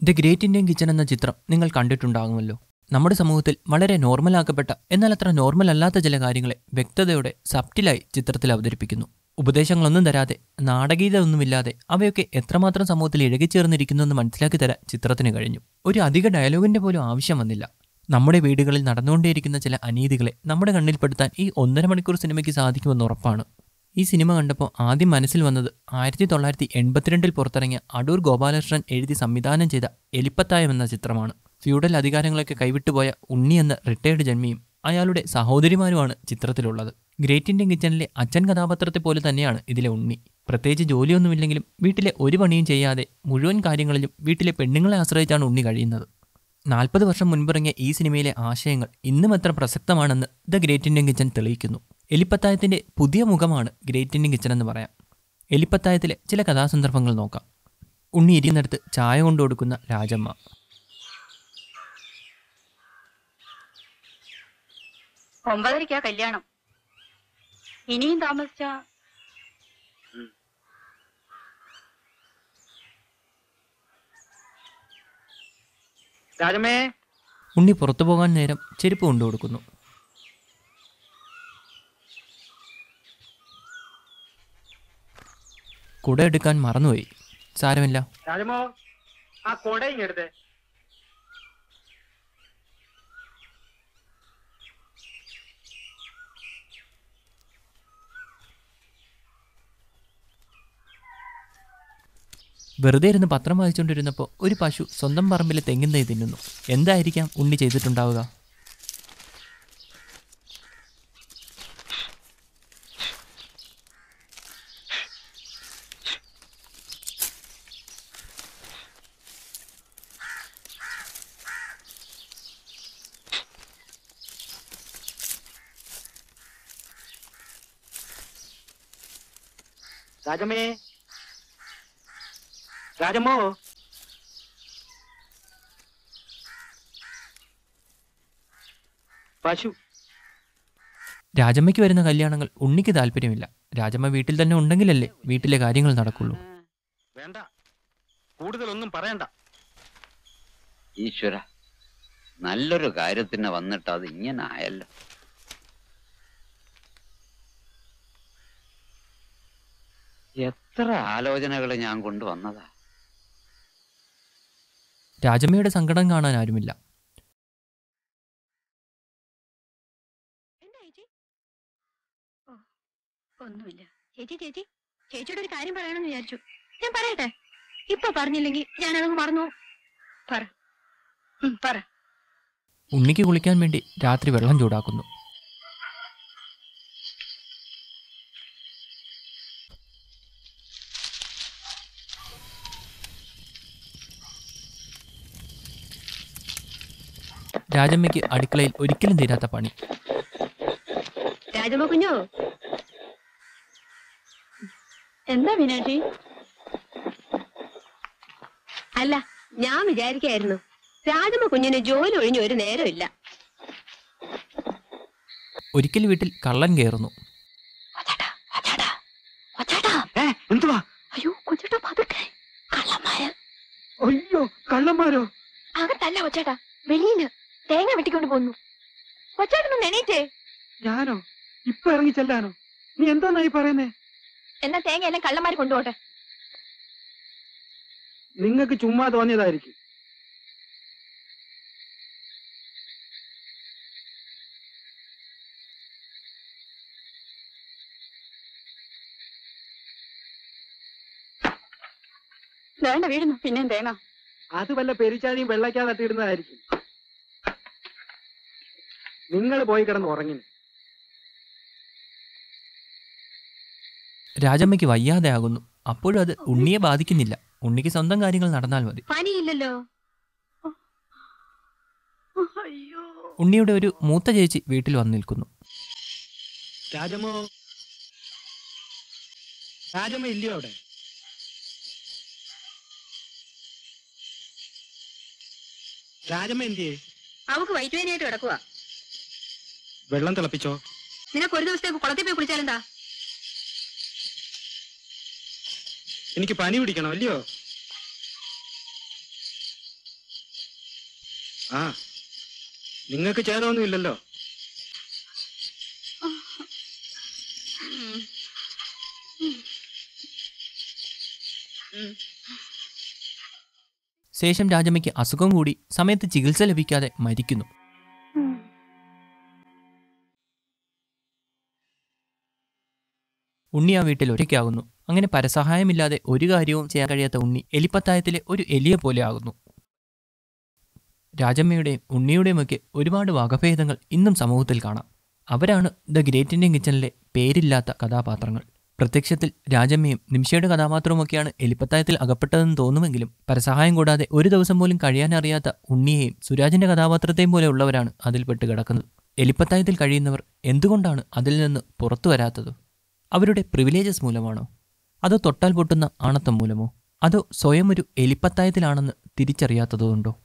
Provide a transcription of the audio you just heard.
The great Indian kitchen എന്ന ചിത്രം നിങ്ങൾ കണ്ടിട്ടുണ്ടാകുമല്ലോ നമ്മുടെ സമൂഹത്തിൽ വളരെ നോർമലാക്കപ്പെട്ട എന്നാൽ അത്ര നോർമൽ അല്ലാത്ത ചില കാര്യങ്ങളെ വ്യക്തതയോടെ സബ്റ്റിലായി ചിത്രത്തിൽ അവതരിപ്പിക്കുന്നു ഉപദേശങ്ങളൊന്നും തരാതെ നാടകീയത ഒന്നുമില്ലാതെ അവയൊക്കെ എത്രമാത്രം സമൂഹത്തിൽ ഇഴകിച്ചേർന്നിരിക്കുന്നു എന്ന് മനസ്സിലാക്കി തരാൻ ചിത്രത്തിന് കഴിഞ്ഞു ഒരു അധിക ഡയലോഗിന്റെ പോലും ആവശ്യം വന്നില്ല നമ്മുടെ വീടുകളിൽ നടന്നുകൊണ്ടേയിരിക്കുന്ന ചില അനീതികളെ നമ്മുടെ കണ്ണിൽപ്പെടുത്താൻ ഈ ഒന്നര മണിക്കൂർ സിനിമയ്ക്ക് സാധിക്കുമെന്ന് ഉറപ്പാണ് ഈ സിനിമ കണ്ടപ്പോൾ ആദ്യം മനസ്സിൽ വന്നത് ആയിരത്തി തൊള്ളായിരത്തി എൺപത്തിരണ്ടിൽ പുറത്തിറങ്ങിയ അടൂർ ഗോപാലകൃഷ്ണൻ എഴുതി സംവിധാനം ചെയ്ത എലിപ്പത്തായം എന്ന ചിത്രമാണ് ഫ്യൂഡൽ അധികാരങ്ങളൊക്കെ കൈവിട്ടുപോയ ഉണ്ണി എന്ന റിട്ടയർഡ് ജന്മിയും അയാളുടെ സഹോദരിമാരുമാണ് ചിത്രത്തിലുള്ളത് ഗ്രേറ്റ് ഇന്ത്യൻ കിച്ചണിലെ അച്ഛൻ കഥാപാത്രത്തെ പോലെ തന്നെയാണ് ഇതിലെ ഉണ്ണി പ്രത്യേകിച്ച് ജോലിയൊന്നുമില്ലെങ്കിലും വീട്ടിലെ ഒരു പണിയും ചെയ്യാതെ മുഴുവൻ കാര്യങ്ങളിലും വീട്ടിലെ പെണ്ണുങ്ങളെ ആശ്രയിച്ചാണ് ഉണ്ണി കഴിയുന്നത് നാൽപ്പത് വർഷം മുൻപിറങ്ങിയ ഈ സിനിമയിലെ ആശയങ്ങൾ ഇന്നും എത്ര പ്രസക്തമാണെന്ന് ദ ഗ്രേറ്റ് ഇന്ത്യൻ കിച്ചൺ തെളിയിക്കുന്നു എലിപ്പത്തായത്തിന്റെ പുതിയ മുഖമാണ് ഗ്രേറ്റ് ഇന്ത്യൻ കിച്ചൺ എന്ന് പറയാം എലിപ്പത്തായത്തിലെ ചില കഥാസന്ദർഭങ്ങൾ നോക്കാം ഉണ്ണി ഇരിക്കുന്നിടത്ത് ചായ കൊണ്ടു കൊടുക്കുന്ന രാജമ്മ ഒമ്പതരക്കാ കല്യാണം ഇനിയും താമസിച്ച രാജമേ ഉണ്ണി പുറത്തു പോകാൻ നേരം ചെരുപ്പ് കൊണ്ടു കൊടുക്കുന്നു കുട എടുക്കാൻ മറന്നുപോയി സാരമില്ല രാജമോ ആ കൊട ഇങ്ങെടുത്തേ വെറുതെ ഇരുന്ന് പത്രം വായിച്ചുകൊണ്ടിരുന്നപ്പോൾ ഒരു പശു സ്വന്തം പറമ്പിലെ തെങ്ങിൻ തൈ തിന്നുന്നു എന്തായിരിക്കാം ഉണ്ണി ചെയ്തിട്ടുണ്ടാവുക രാജമേ രാജമോ പശു രാജമ്മയ്ക്ക് വരുന്ന കല്യാണങ്ങൾ ഉണ്ണിക്ക് താല്പര്യമില്ല രാജമ്മ വീട്ടിൽ തന്നെ ഉണ്ടെങ്കിലല്ലേ വീട്ടിലെ കാര്യങ്ങൾ നടക്കുള്ളൂ വേണ്ട കൂടുതലൊന്നും പറയണ്ട ഈശ്വര നല്ലൊരു കാര്യത്തിന് വന്നിട്ട് അത് ഇങ്ങനെ ആയല്ലോ എത്ര ആലോചനകൾ ഞാൻ കൊണ്ടുവന്നതാ രാജമ്മയുടെ സങ്കടം കാണാൻ ആരുമില്ല എന്താ ചേച്ചി ഓ ഒന്നുമില്ല ചേച്ചി ചേച്ചി ചേച്ചിയുടെ ഒരു കാര്യം പറയണമെന്ന് വിചാരിച്ചു ഞാൻ പറയട്ടെ ഇപ്പൊ പറഞ്ഞില്ലെങ്കിൽ ഞാൻ അതങ്ങ് മറന്നു പറ ഉം, പറ ഉണ്ണിക്ക് കുളിക്കാൻ വേണ്ടി രാത്രി വെള്ളം ചൂടാക്കുന്നു രാജമ്മയ്ക്ക് അടുക്കളയിൽ ഒരിക്കലും തീരാത്ത പണി രാജമ്മ കുഞ്ഞോ എന്താ മീനാക്ഷി അല്ല ഞാൻ വിചാരിക്കായിരുന്നു രാജമ്മ കുഞ്ഞിന് ജോലി ഒഴിഞ്ഞ ഒരു നേരമില്ല ഒരിക്കൽ വീട്ടിൽ കള്ളൻ കയറുന്നു ഒച്ചേട്ടാ, ഒച്ചേട്ടാ, ഒച്ചേട്ടാ. ഏ എന്തുവാ അയ്യോ കൊച്ചേട്ടാ പതുക്കെ കള്ളന്മാര് അയ്യോ കള്ളന്മാരോ അകത്തല്ല കൊച്ചേട്ടാ വെളിയില് തേങ്ങ വെട്ടിക്കൊണ്ട് പോന്നു കൊച്ചേട്ടനൊന്ന് എണീറ്റേ ഞാനോ ഇപ്പൊ ഇറങ്ങി ചെല്ലാനോ നീ എന്താന്നായി പറയുന്നേ എന്നാ തേങ്ങ എല്ലാം കള്ളന്മാര് കൊണ്ടുപോട്ടെ നിങ്ങക്ക് ചുമ്മാ തോന്നിയതായിരിക്കും വേണ്ട വീടുന്നു പിന്നെ തേങ്ങ അത് വല്ല പെരിച്ചാഴിയും വെള്ളയ്ക്കാ തട്ടിയിടുന്നതായിരിക്കും നിങ്ങൾ പോയി കിടന്ന് ഉറങ്ങി രാജമ്മയ്ക്ക് വയ്യാതെ ആകുന്നു അപ്പോഴും അത് ഉണ്ണിയെ ബാധിക്കുന്നില്ല ഉണ്ണിക്ക് സ്വന്തം കാര്യങ്ങൾ നടന്നാൽ മതി പനിയില്ലല്ലോ അയ്യോ ഉണ്ണിയുടെ ഒരു മൂത്ത ചേച്ചി വീട്ടിൽ വന്നു നിൽക്കുന്നു രാജമോ രാജമ്മ ഇല്ലയോ അവിടെ രാജമ്മ എന്തിയേ അവക്ക് വയറ്റുവേനയായിട്ട് കിടക്കുക വെള്ളം തിളപ്പിച്ചോ നിനക്ക് ഒരു ദിവസത്തേക്ക് കുളത്തിൽ പോയി കുളിച്ചാലെന്താ എനിക്ക് പനി പിടിക്കണം അല്ലയോ ആ നിങ്ങൾക്ക് ചേതമൊന്നും ഇല്ലല്ലോ ശേഷം രാജമ്മയ്ക്ക് അസുഖം കൂടി സമയത്ത് ചികിത്സ ലഭിക്കാതെ മരിക്കുന്നു ഉണ്ണി ആ വീട്ടിൽ ഒറ്റയ്ക്കാകുന്നു അങ്ങനെ പരസഹായമില്ലാതെ ഒരു കാര്യവും ചെയ്യാൻ കഴിയാത്ത ഉണ്ണി എലിപ്പത്തായത്തിലെ ഒരു എലിയെ പോലെ ആകുന്നു രാജമ്മയുടെയും ഉണ്ണിയുടെയുമൊക്കെ ഒരുപാട് വകഭേദങ്ങൾ ഇന്നും സമൂഹത്തിൽ കാണാം അവരാണ് ദ ഗ്രേറ്റ് ഇന്ത്യൻ കിച്ചണിലെ പേരില്ലാത്ത കഥാപാത്രങ്ങൾ പ്രത്യക്ഷത്തിൽ രാജമ്മയും നിമിഷയുടെ കഥാപാത്രവുമൊക്കെയാണ് എലിപ്പത്തായത്തിൽ അകപ്പെട്ടതെന്ന് തോന്നുമെങ്കിലും പരസഹായം കൂടാതെ ഒരു ദിവസം പോലും കഴിയാനറിയാത്ത ഉണ്ണിയെയും സുരാജിന്റെ കഥാപാത്രത്തെയും പോലെ ഉള്ളവരാണ് അതിൽപ്പെട്ട് കിടക്കുന്നത് എലിപ്പത്തായത്തിൽ കഴിയുന്നവർ എന്തുകൊണ്ടാണ് അതിൽ നിന്ന് പുറത്തു വരാത്തത് അവരുടെ പ്രിവിലേജസ് മൂലമാണോ അതോ തൊട്ടാൽ പൊട്ടുന്ന ആണത്തം മൂലമോ അതോ സ്വയം ഒരു എലിപ്പത്തായത്തിലാണെന്ന് തിരിച്ചറിയാത്തതുകൊണ്ടോ